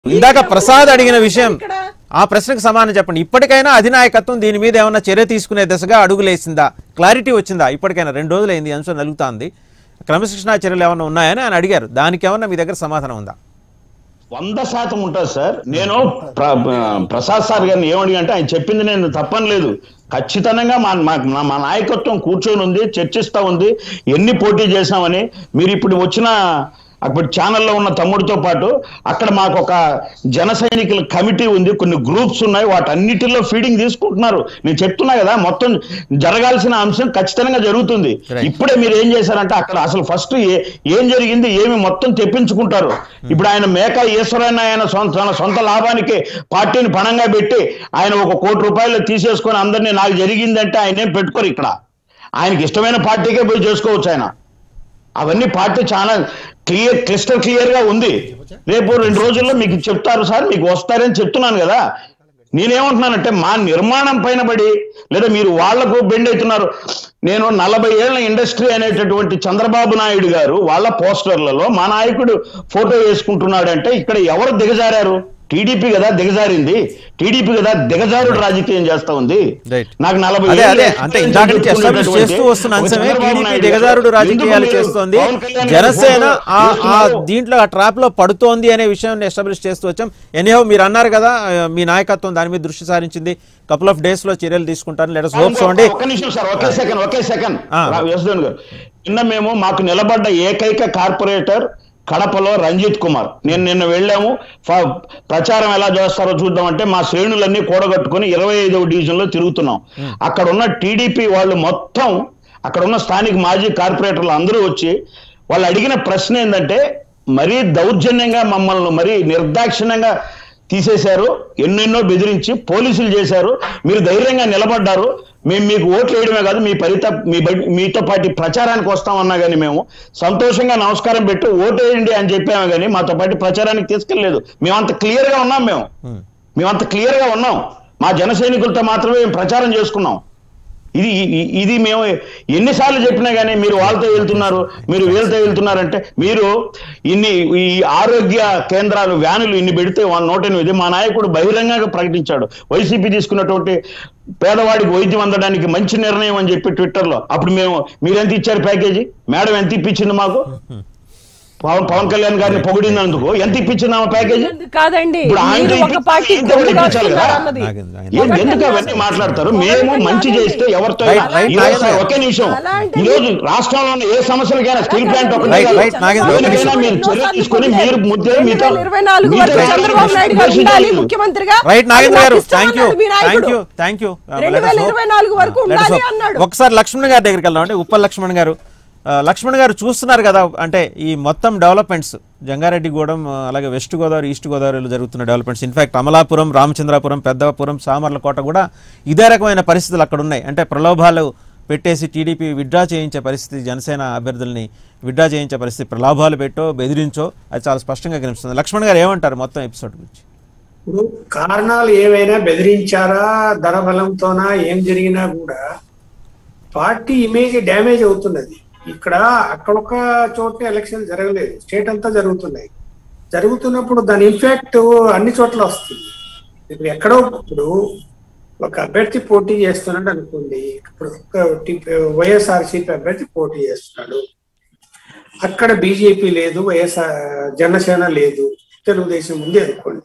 ఇందాక ప్రసాద్ అడిగిన విషయం ఇక్కడ ఆ ప్రశ్నకు సమాధానం చెప్పండి ఇప్పటికైనా అధినాయకత్వం దీని మీద ఏమన్నా చర్య తీసుకునే దశగా అడుగులేసిందా క్లారిటీ వచ్చిందా ఇప్పటికైనా రెండు రోజులైంది ఈ అంశం నలుగుతాంది క్రమశిక్షణా చర్యలు ఏమైనా ఉన్నాయని ఆయన అడిగారు దానికి ఏమన్నా మీ దగ్గర సమాధానం ఉందా వంద శాతం ఉంటుంది సార్ నేను ప్ర- ప్రసాద్ సార్ గారిని ఏమడి అంటే ఆయన చెప్పింది నేను తప్పని లేదు ఖచ్చితంగా మా మా- మా నాయకత్వం కూర్చొని ఉంది చర్చిస్తా ఉంది ఎన్ని పోటీ చేశామని మీరు ఇప్పుడు వచ్చిన అప్పుడు ఛానల్లో ఉన్న తమ్ముడితో పాటు అక్కడ మాకు ఒక జన సైనికుల కమిటీ ఉంది కొన్ని గ్రూప్స్ ఉన్నాయి వాటన్నిటిలో ఫీడింగ్ తీసుకుంటున్నారు నేను చెప్తున్నా కదా మొత్తం జరగాల్సిన అంశం ఖచ్చితంగా జరుగుతుంది Right. ఇప్పుడే మీరు ఏం చేశారంటే అక్కడ అసలు ఫస్ట్ ఏ- ఏం జరిగింది ఏమి మొత్తం తెప్పించుకుంటారు ఇప్పుడు ఆయన మేక ఈశ్వరాయన ఆయన సొంత తన సొంత లాభానికి పార్టీని పణంగా పెట్టి ఆయన ఒక కోటి రూపాయలు తీసేసుకొని అందరినీ నాకు జరిగిందంటే ఆయన ఏం పెట్టుకోరు ఇక్కడ ఆయనకి ఇష్టమైన పార్టీకే పోయి చేసుకోవచ్చు ఆయన అవన్నీ పార్టీ చాలా క్లియర్ క్రిస్టల్ క్లియర్ గా ఉంది రేపు రెండు రోజుల్లో మీకు చెప్తారు సార్ మీకు వస్తారని చెప్తున్నాను కదా నేనేమంటున్నానంటే మా నిర్మాణం పైన పడి లేదా మీరు వాళ్లకు బెండ్ అవుతున్నారు నేను నలభై ఏళ్ల ఇండస్ట్రీ అనేటటువంటి చంద్రబాబు నాయుడు గారు వాళ్ళ పోస్టర్లలో మా నాయకుడు ఫోటో వేసుకుంటున్నాడంటే ఇక్కడ ఎవరు దిగజారారు టీడీపీ కదా దిగజారింది టీడీపీ కదా దిగజారుడు రాజకీయం చేస్తా ఉంది Right. నాకు నలభై అదే ఏళ్ళ అదే అంటే ఇందాక నుంచి ఎస్టాబ్లిష్ చెప్పుకునేటటువంటి చేస్తూ వస్తున్న ఒక అంశమే చంద్రబాబు టీడీపీ నాయుడు దిగజారుడు గారు రాజకీయాలు ఎందుకు చేస్తోంది పవన్ కళ్యాణ్ గారి జనసేన ఫోటో ఆ ఆ వేస్తున్నారు? దీంట్లో ఆ ట్రాప్ లో పడుతోంది అనే విషయాన్ని ఎస్టాబ్లిష్ చేస్తూ వచ్చాం ఎనీహౌ మీరు అన్నారు కదా ఆ, మీ నాయకత్వం దాని మీద దృష్టి సారించింది కపుల్ ఆఫ్ డేస్ లో చర్యలు తీసుకుంటారు లెటర్స్ హోప్ చూడండి ఒక్క నిమిషం sir okay second okay second ఆ. యశ్వన్ గారు నిన్న మేము మాకు నిలబడ్డ ఏకైక కార్పొరేటర్ కడపలో రంజిత్ కుమార్ నేను నిన్న వెళ్ళాము ఫ- ప్రచారం ఎలా చేస్తారో చూద్దామంటే మా శ్రేణులన్నీ కూడగట్టుకుని ఇరవై ఐదవ డివిజన్ లో తిరుగుతున్నాం అక్కడ ఉన్న టీడీపీ వాళ్ళు మొత్తం అక్కడ ఉన్న స్థానిక మాజీ కార్పొరేటర్లు అందరూ వచ్చి వాళ్ళు అడిగిన ప్రశ్న ఏంటంటే మరీ దౌర్జన్యంగా మమ్మల్ని మరీ నిర్దాక్షిణ్యంగా తీసేశారు ఎన్నెన్నో బెదిరించి పోలీసులు చేశారు మీరు ధైర్యంగా నిలబడ్డారు మేము మీకు ఓట్లు వేయడమే కాదు మీ పరిత మీ బ- మీతో పాటు ప్రచారానికి వస్తామన్నా కానీ మేము సంతోషంగా నమస్కారం పెట్టి ఓటు వేయండి అని చెప్పాము కానీ మాతో పాటు ప్రచారానికి తీసుకెళ్ళలేదు మేమంత క్లియర్ గా ఉన్నాం మేము మేమంత క్లియర్ గా ఉన్నాం మా జన సైనికులతో మాత్రమే మేము ప్రచారం చేసుకున్నాం ఇది ఇ- ఇది మేము ఎన్నిసార్లు చెప్పినా కానీ మీరు వాళ్ళతో వెళ్తున్నారు మీరు వీళ్ళతో వెళ్తున్నారంటే మీరు ఇన్ని ఈ ఆరోగ్య కేంద్రాలు వ్యానులు ఇన్ని పెడితే వన్ నూట ఎనిమిది మా నాయకుడు బహిరంగంగా ప్రకటించాడు వైసీపీ తీసుకున్నటువంటి పేదవాడికి వైద్యం అందడానికి మంచి నిర్ణయం అని చెప్పి ట్విట్టర్లో అప్పుడు మేము మీరు ఎంత ఇచ్చారు ప్యాకేజీ మేడం ఎంత ఇప్పించింది మాకు పవన్ పవన్ కళ్యాణ్ గారిని పొగిడినందుకు ఎంత ఇప్పించింది ఆమె ప్యాకేజీ కాదండి ఇప్పుడు ఆయన మీరు ఒక ఇప్పించి- పార్టీ ఆయన కూడా ఇప్పించాలి కదా? అన్నది నాగేంద్ర, ఆయన- ఏం- ఎందుకు అవన్నీ మాట్లాడతారు మేము మంచి చేస్తే ఎవరితో రైట్, రైట్, ఈ రోజు నాగేంద్ర. ఒకే నిమిషం అలా అంటే ఈ రోజు రాష్ట్రంలో ఉన్న ఏ సమస్యలకైనా స్టీల్ ప్లాంట్ ఒకటే రైట్, కాదు. రైట్, నాగేంద్ర, ఒక్క దేనికైనా నిమిషం. మీరు చర్య తీసుకొని మీరు ముద్దే మీతో 2024 మీతో వరకు చంద్రబాబు నాయుడు గారు ఉండాలి ముఖ్యమంత్రిగా రైట్ నాగేంద్ర అది గారు నాకు ఇష్టం థ్యాంక్ యూ అన్నాడు మీ థ్యాంక్ నాయకుడు. యూ థ్యాంక్ యూ 2024 వరకు ఉండాలి అన్నాడు. ఒకసారి లక్ష్మణ్ గారి దగ్గరికి వెళ్దాం అండి ఉప్పల్ లక్ష్మణ్ గారు ఆ, లక్ష్మణ్ గారు చూస్తున్నారు కదా అంటే ఈ మొత్తం డెవలప్మెంట్స్ జంగారెడ్డిగూడెం ఆ, అలాగే వెస్ట్ గోదావరి ఈస్ట్ గోదావరిలో జరుగుతున్న డెవలప్మెంట్స్ ఇన్ఫాక్ట్ అమలాపురం రామచంద్రాపురం పెద్దపురం సామర్లకోట కూడా ఇదే రకమైన పరిస్థితులు అక్కడ ఉన్నాయి అంటే ప్రలోభాలు పెట్టేసి టీడీపీ విడ్డ్రా చేయించే పరిస్థితి జనసేన అభ్యర్థుల్ని విడ్డ్రా చేయించే పరిస్థితి ప్రలోభాలు పెట్టో బెదిరించో అది చాలా స్పష్టంగా కనిపిస్తుంది లక్ష్మణ్ గారు ఏమంటారు మొత్తం ఎపిసోడ్ గురించి ఇప్పుడు కారణాలు ఏవైనా బెదిరించారా ధనబలంతోనా ఏం జరిగినా కూడా పార్టీ ఇమేజ్ డ్యామేజ్ అవుతున్నది ఇక్కడ అక్కడొక చోట ఎలక్షన్ జరగలేదు స్టేట్ అంతా జరుగుతున్నాయి జరుగుతున్నప్పుడు దాని ఇంపాక్ట్ అన్ని చోట్ల వస్తుంది ఇప్పుడు ఎక్కడో ఇప్పుడు ఒక అభ్యర్థి పోటీ చేస్తున్నాడు అనుకోండి ఇప్పుడు ఒక వైఎస్ఆర్సీపీ అభ్యర్థి పోటీ చేస్తున్నాడు అక్కడ బీజేపీ లేదు వైఎస్ఆర్ జనసేన లేదు తెలుగుదేశం ఉంది అనుకోండి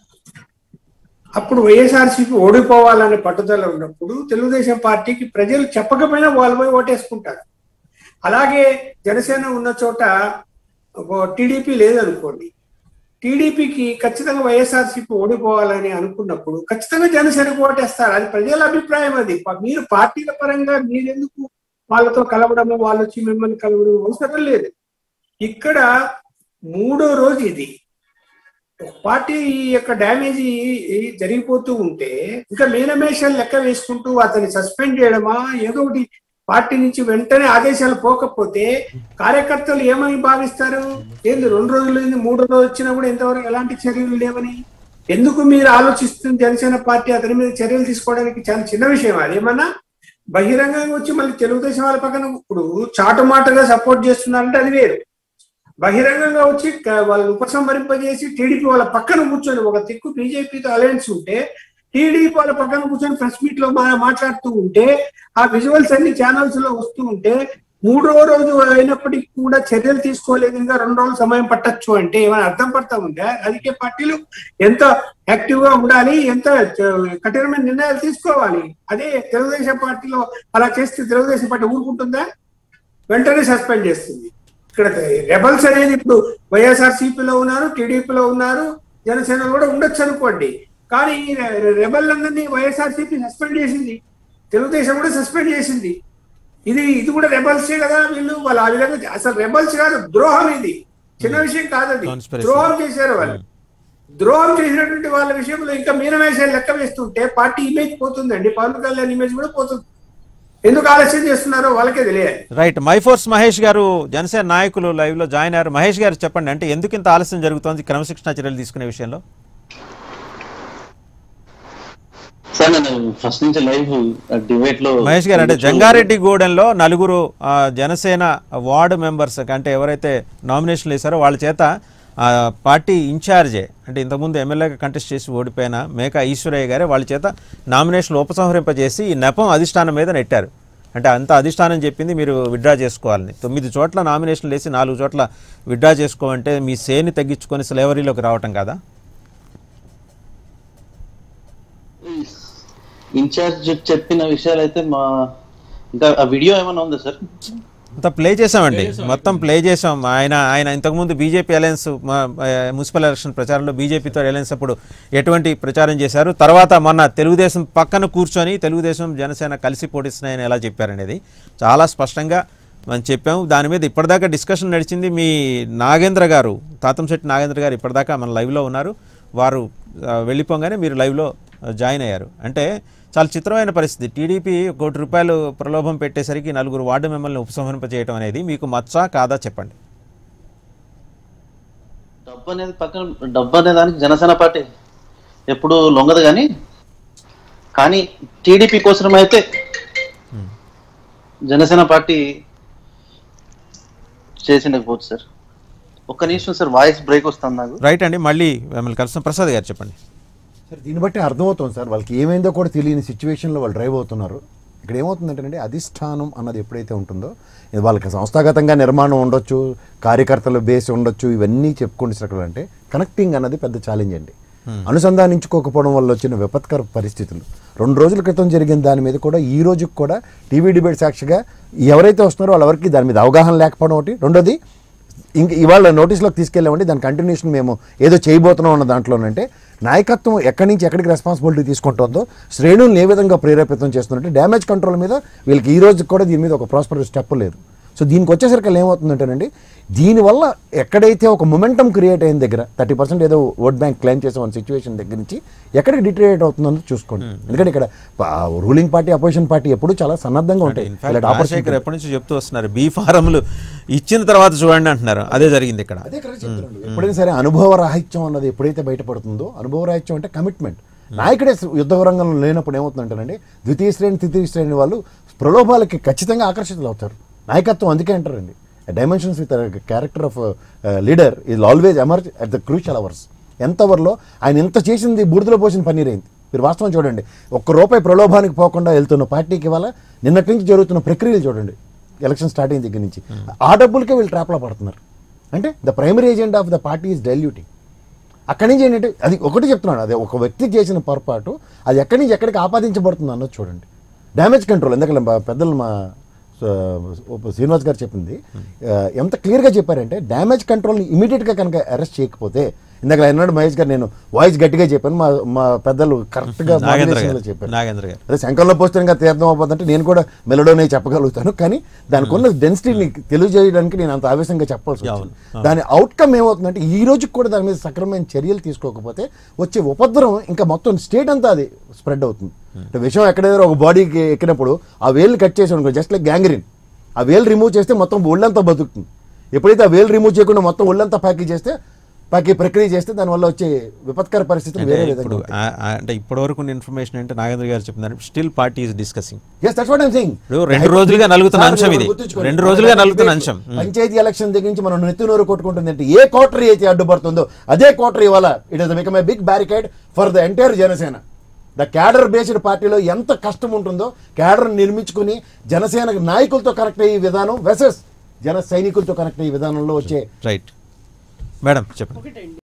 అప్పుడు వైఎస్ఆర్సీపీ ఓడిపోవాలనే పట్టుదల ఉన్నప్పుడు తెలుగుదేశం పార్టీకి ప్రజలు చెప్పకపోయినా వాళ్ళు పోయి ఓటేసుకుంటారు అలాగే జనసేన ఉన్న చోట టీడీపీ లేదనుకోండి టీడీపీకి ఖచ్చితంగా వైఎస్ఆర్సీపీ ఓడిపోవాలని అనుకున్నప్పుడు ఖచ్చితంగా జనసేనకు ఓటేస్తారు అది ప్రజల అభిప్రాయం అది ప- మీరు పార్టీల పరంగా మీరెందుకు వాళ్ళతో కలవడము వాళ్ళు వచ్చి మిమ్మల్ని కలవడం అవసరం లేదు ఇక్కడ మూడో రోజు ఇది పార్టీ యొక్క డ్యామేజ్ జరిగిపోతూ ఉంటే ఇంకా మీనమేషాలు లెక్క వేసుకుంటూ అతన్ని సస్పెండ్ చేయడమా ఏదో ఒకటి పార్టీ నుంచి వెంటనే ఆదేశాలు పోకపోతే కార్యకర్తలు ఏమని భావిస్తారు ఏంది రెండు రోజులు అయింది మూడో రోజు వచ్చినా కూడా ఇంతవరకు ఎలాంటి చర్యలు లేవని ఎందుకు మీరు ఆలోచిస్తుంది జనసేన పార్టీ అతని మీద చర్యలు తీసుకోవడానికి చాలా చిన్న విషయం అదేమన్నా బహిరంగంగా వచ్చి మళ్ళీ తెలుగుదేశం వాళ్ళ పక్కన ఇప్పుడు చాటుమాటగా సపోర్ట్ చేస్తున్నారంటే అది వేరు బహిరంగంగా వచ్చి క- వాళ్ళని ఉపసంహరింపజేసి టీడీపీ వాళ్ళ పక్కన కూర్చొని ఒక దిక్కు బీజేపీతో అలయన్స్ ఉంటే టీడీపీ వాళ్ళ పక్కన కూర్చొని ప్రెస్ మీట్ లో మా- మాట్లాడుతూ ఉంటే ఆ విజువల్స్ అన్ని ఛానల్స్ లో వస్తూ ఉంటే మూడో రోజు అయినప్పటికీ కూడా చర్యలు తీసుకోలేదు ఇంకా రెండు రోజులు సమయం పట్టొచ్చు అంటే ఏమైనా అర్థం పడతా ఉందా రాజకీయ పార్టీలు ఎంత యాక్టివ్ గా ఉండాలి ఎంత చ- కఠినమైన నిర్ణయాలు తీసుకోవాలి అదే తెలుగుదేశం పార్టీలో అలా చేస్తే తెలుగుదేశం పార్టీ ఊరుకుంటుందా వెంటనే సస్పెండ్ చేస్తుంది ఇక్కడ రెబల్స్ అనేది ఇప్పుడు వైఎస్ఆర్ సిపిలో ఉన్నారు టీడీపీలో ఉన్నారు జనసేన కూడా ఉండొచ్చు అనుకోండి కానీ రెబల్ అందరినీ వైఎస్ఆర్ సిపి సస్పెండ్ చేసింది తెలుగుదేశం కూడా సస్పెండ్ చేసింది ఇది ఇది కూడా రెబల్సే కదా వీళ్ళు వాళ్ళు ఆ విధంగా అసలు రెబల్స్ కాదు ద్రోహం ఇది చిన్న విషయం కాదు అది Conspiracy. ద్రోహం చేశారు వాళ్ళు ద్రోహం చేసినటువంటి వాళ్ళ విషయంలో ఇంకా మీనమేషాలు లెక్క వేస్తుంటే పార్టీ ఇమేజ్ పోతుందండి పవన్ కళ్యాణ్ ఇమేజ్ కూడా పోతుంది ఎందుకు ఆలస్యం చేస్తున్నారో వాళ్ళకే తెలియాలి రైట్ మైఫోర్స్ మహేష్ గారు జనసేన నాయకులు లైవ్ లో జాయిన్ అయ్యారు మహేష్ గారు చెప్పండి అంటే ఎందుకు ఇంత ఆలస్యం జరుగుతోంది క్రమశిక్షణ చర్యలు తీసుకునే విషయంలో సార్ నేను ఫస్ట్ నుంచి లైవ్ డిబేట్ లో మహేష్ గారు అంటే జంగారెడ్డి గూడెంలో నలుగురు ఆ, జనసేన వార్డు మెంబర్స్ అంటే ఎవరైతే నామినేషన్లు వేశారో వాళ్ళ చేత ఆ, పార్టీ ఇన్ఛార్జే అంటే ఇంతకుముందు ఎమ్మెల్యేగా కంటెస్ట్ చేసి ఓడిపోయిన మేక ఈశ్వరయ్య గారే వాళ్ళ చేత నామినేషన్లు ఉపసంహరింపజేసి ఈ నెపం అధిష్టానం మీద నెట్టారు అంటే అంత అధిష్టానం చెప్పింది మీరు విడ్డ్రా చేసుకోవాలని తొమ్మిది చోట్ల నామినేషన్లు వేసి నాలుగు చోట్ల విడ్డ్రా చేసుకోమంటే మీ సేని తగ్గించుకొని స్లేవరీలోకి రావటం కదా ఇన్ఛార్జ్ చెప్పిన విషయాలు అయితే మా ఇంకా ఆ వీడియో ఏమైనా ఉందా సార్ అంతా ప్లే చేసామండి మొత్తం ప్లే చేసాం ఆయన ఆయన ఇంతకుముందు బీజేపీ అలయన్స్ మా- ఆ, మున్సిపల్ ఎలక్షన్ ప్రచారంలో బీజేపీతో అలయన్స్ అప్పుడు ఎటువంటి ప్రచారం చేశారు తర్వాత మొన్న తెలుగుదేశం పక్కన కూర్చొని తెలుగుదేశం జనసేన కలిసి పోటీస్తున్నాయని ఎలా చెప్పారనేది చాలా స్పష్టంగా మనం చెప్పాము దాని మీద ఇప్పటిదాకా డిస్కషన్ నడిచింది మీ నాగేంద్ర గారు తాతంశెట్టి నాగేంద్ర గారు ఇప్పటిదాకా మన లైవ్లో ఉన్నారు వారు ఆ, వెళ్ళిపోగానే మీరు లైవ్లో ఆ, జాయిన్ అయ్యారు అంటే చాలా చిత్రమైన పరిస్థితి టీడీపీ కోటి రూపాయలు ప్రలోభం పెట్టేసరికి నలుగురు వార్డు మెంబర్లను ఉపసంహరింపజేయడం అనేది మీకు మచ్చా కాదా చెప్పండి డబ్బు అనేది పక్కన డబ్బు అనే దానికి జనసేన పార్టీ ఎప్పుడు లొంగదు కానీ కానీ టీడీపీ కోసం అయితే జనసేన పార్టీ చేసిండకపోవచ్చు సార్ ఒక్క నిమిషం సార్ వాయిస్ బ్రేక్ వస్తుంది నాకు రైట్ అండి మళ్ళీ మిమ్మల్ని కలుస్తాం ప్రసాద్ గారు చెప్పండి సార్ దీన్ని బట్టి అర్థమవుతుంది సార్ వాళ్ళకి ఏమైందో కూడా తెలియని సిచ్యువేషన్లో వాళ్ళు డ్రైవ్ అవుతున్నారు ఇక్కడ ఏమవుతుందంటే అధిష్టానం అన్నది ఎప్పుడైతే ఉంటుందో ఇది వాళ్ళకి సంస్థాగతంగా నిర్మాణం ఉండొచ్చు కార్యకర్తల బేస్ ఉండొచ్చు ఇవన్నీ చెప్పుకుంటే అంటే కనెక్టింగ్ అన్నది పెద్ద ఛాలెంజ్ అండి అనుసంధానించుకోకపోవడం వల్ల వచ్చిన విపత్కర పరిస్థితులు రెండు రోజుల క్రితం జరిగిన దాని మీద కూడా ఈ రోజుకి కూడా టీవీ డిబేట్ సాక్షిగా ఎవరైతే వస్తున్నారో వాళ్ళెవరికి దాని మీద అవగాహన లేకపోవడం ఒకటి రెండోది ఇంక ఇవాళ నోటీస్లోకి తీసుకెళ్ళామంటే దాని కంటిన్యూషన్ మేము ఏదో చేయబోతున్నాం అన్న దాంట్లోనంటే నాయకత్వం ఎక్కడి నుంచి ఎక్కడికి రెస్పాన్సిబిలిటీ తీసుకుంటుందో శ్రేణులను ఏ విధంగా ప్రేరేపితం చేస్తున్నట్టే డ్యామేజ్ కంట్రోల్ మీద వీళ్ళకి ఈ రోజు కూడా దీని మీద ఒక ప్రాస్పర్ స్టెప్ లేదు సో దీనికి వచ్చేసరికి ఏమవుతుందంటేనండి దీనివల్ల ఎక్కడైతే ఒక మొమెంటం క్రియేట్ అయిన దగ్గర థర్టీ పర్సెంట్ ఏదో ఓట్ బ్యాంక్ క్లెయిమ్ చేసే వన్ సిచ్యువేషన్ దగ్గర నుంచి ఎక్కడికి డిట్రియేట్ అవుతుందో చూసుకోండి ఎందుకంటే ఇక్కడ రూలింగ్ పార్టీ అపోజిషన్ పార్టీ ఎప్పుడు చాలా సన్నద్ధంగా ఉంటాయి ఇన్ఫాక్ట్ ఇలాంటి opportunity రాజశేఖర్ ఎప్పటి నుంచి చెప్తూ వస్తున్నారు బీ ఫారంలు ఇచ్చిన తర్వాత చూడండి అంటున్నారు అదే జరిగింది ఇక్కడ అదే కరెక్ట్ చెప్తున్నాను ఎప్పుడైనా సరే అనుభవ రాహిత్యం అన్నది ఎప్పుడైతే బయటపడుతుందో అనుభవ రాహిత్యం అంటే కమిట్మెంట్ నాయకుడే యుద్ధ రంగంలో లేనప్పుడు ఏమవుతుందంటేనండి ద్వితీయ శ్రేణి తృతీయ శ్రేణి వాళ్ళు ప్రలోభాలకి ఖచ్చితంగా ఆకర్షితులు అవుతారు నాయకత్వం అందుకే అంటారండి dimensions with character of leader ఇది always emerge at the crucial hours ఎంత అవర్లో ఆయన ఎంత చేసింది బూడిదలో పోసిన పన్నీర్ అయింది మీరు వాస్తవం చూడండి ఒక్క రూపాయి ప్రలోభానికి పోకుండా వెళ్తున్న పార్టీకి ఇవాళ నిన్నటి నుంచి జరుగుతున్న ప్రక్రియలు చూడండి ఎలక్షన్ స్టార్ట్ అయిన దగ్గర నుంచి ఆ డబ్బులకే వీళ్ళు ట్రాప్లో పడుతున్నారు అంటే the primary agenda of the party is diluting అక్కడి నుంచి ఏంటంటే అది ఒకటి చెప్తున్నాను అది ఒక వ్యక్తి చేసిన పొరపాటు అది ఎక్కడి నుంచి ఎక్కడికి ఆపాదించబడుతుంది అన్నది చూడండి డ్యామేజ్ కంట్రోల్ ఎందుకంటే మా పెద్దలు మా స- శ్రీనివాస్ గారు చెప్పింది ఆ, ఎంత క్లియర్గా చెప్పారంటే డ్యామేజ్ కంట్రోల్ని ఇమీడియట్గా కనుక అరెస్ట్ చేయకపోతే ఇందాక అన్నాడు మహేష్ గారు నేను వాయిస్ గట్టిగా చెప్పాను మా మా పెద్దలు కరెక్ట్గా నాగేంద్ర modulation లో గారు చెప్పారు నాగేంద్ర గారు అదే శంకర్లో పోస్తే ఇంకా తీర్థం అవ్వదంటే నేను కూడా మెలడోనే చెప్పగలుగుతాను కానీ దానికి ఉన్న డెన్సిటీని తెలియజేయడానికి నేను అంత ఆవేశంగా చెప్పాల్సి అవును, వచ్చింది దాని అవుట్కమ్ ఏమవుతుందంటే ఈ రోజుకి కూడా దాని మీద సక్రమమైన చర్యలు తీసుకోకపోతే వచ్చే ఉపద్రవం ఇంకా మొత్తం స్టేట్ అంతా అది స్ప్రెడ్ అవుతుంది అంటే విషయం ఎక్కడైనా ఒక బాడీకి ఎక్కినప్పుడు ఆ వేలు కట్ చేసి అనుకో జస్ట్ లైక్ గ్యాంగ్రీన్ ఆ వేలు రిమూవ్ చేస్తే మొత్తం ఒళ్ళంతా బతుకుతుంది ఎప్పుడైతే ఆ వేలు రిమూవ్ చేయకుండా మొత్తం ఒళ్ళంతా ప్యాకేజ్ చేస్తే పాకి ప్రక్రియ చేస్తే దానివల్ల వచ్చే విపత్కర పరిస్థితులు అంటే వేరే ఇప్పుడు విధంగా ఆ- ఆ- అంటే ఇప్పటి వరకు ఇన్ఫర్మేషన్ అంటే నాగేంద్ర గారు చెప్తున్నారు still party is discussing yes that's what I'm saying ఇప్పుడు రెండు రోజులుగా నలుగుతున్న అంశం ఇది. రెండు రోజులుగా నలుగుతున్న అంశం. పంచాయతీ ఎలక్షన్ దగ్గర నుంచి మనం నెత్తినూరు కొట్టుకుంటుంది అంటే ఏ కోటరీ అయితే అడ్డుపడుతుందో అదే కోటరీ ఇవాళ it is become a big barricade for the entire Janasena the cadre based పార్టీలో ఎంత కష్టం ఉంటుందో క్యాడర్ నిర్మించుకుని జనసేన నాయకులతో కనెక్ట్ అయ్యే విధానం వెసెస్ జన సైనికులతో కనెక్ట్ అయ్యే విధానంలో వచ్చే రైట్ మేడం చెప్పండి